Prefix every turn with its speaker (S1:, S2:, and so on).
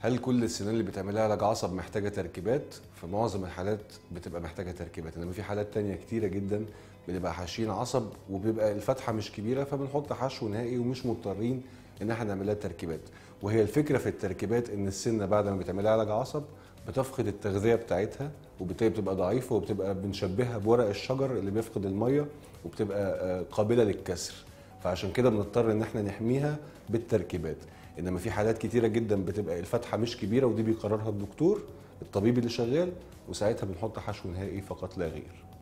S1: هل كل السنان اللي بتعمل لها علاج عصب محتاجه تركيبات في معظم الحالات بتبقى محتاجه تركيبات انما في حالات تانية كتيره جدا بنبقى حاشين عصب وبيبقى الفتحه مش كبيره فبنحط حشو نهائي ومش مضطرين ان احنا نعمل لها تركيبات وهي الفكره في التركيبات ان السنه بعد ما بتعمل لها علاج عصب بتفقد التغذيه بتاعتها وبالتالي بتبقى ضعيفه وبتبقى بنشبهها بورق الشجر اللي بيفقد الميه وبتبقى آه، قابله للكسر فعشان كده بنضطر ان احنا نحميها بالتركيبات انما في حالات كتيره جدا بتبقى الفتحه مش كبيره ودي بيقررها الدكتور الطبيب اللي شغال وساعتها بنحط حشو نهائي فقط لا غير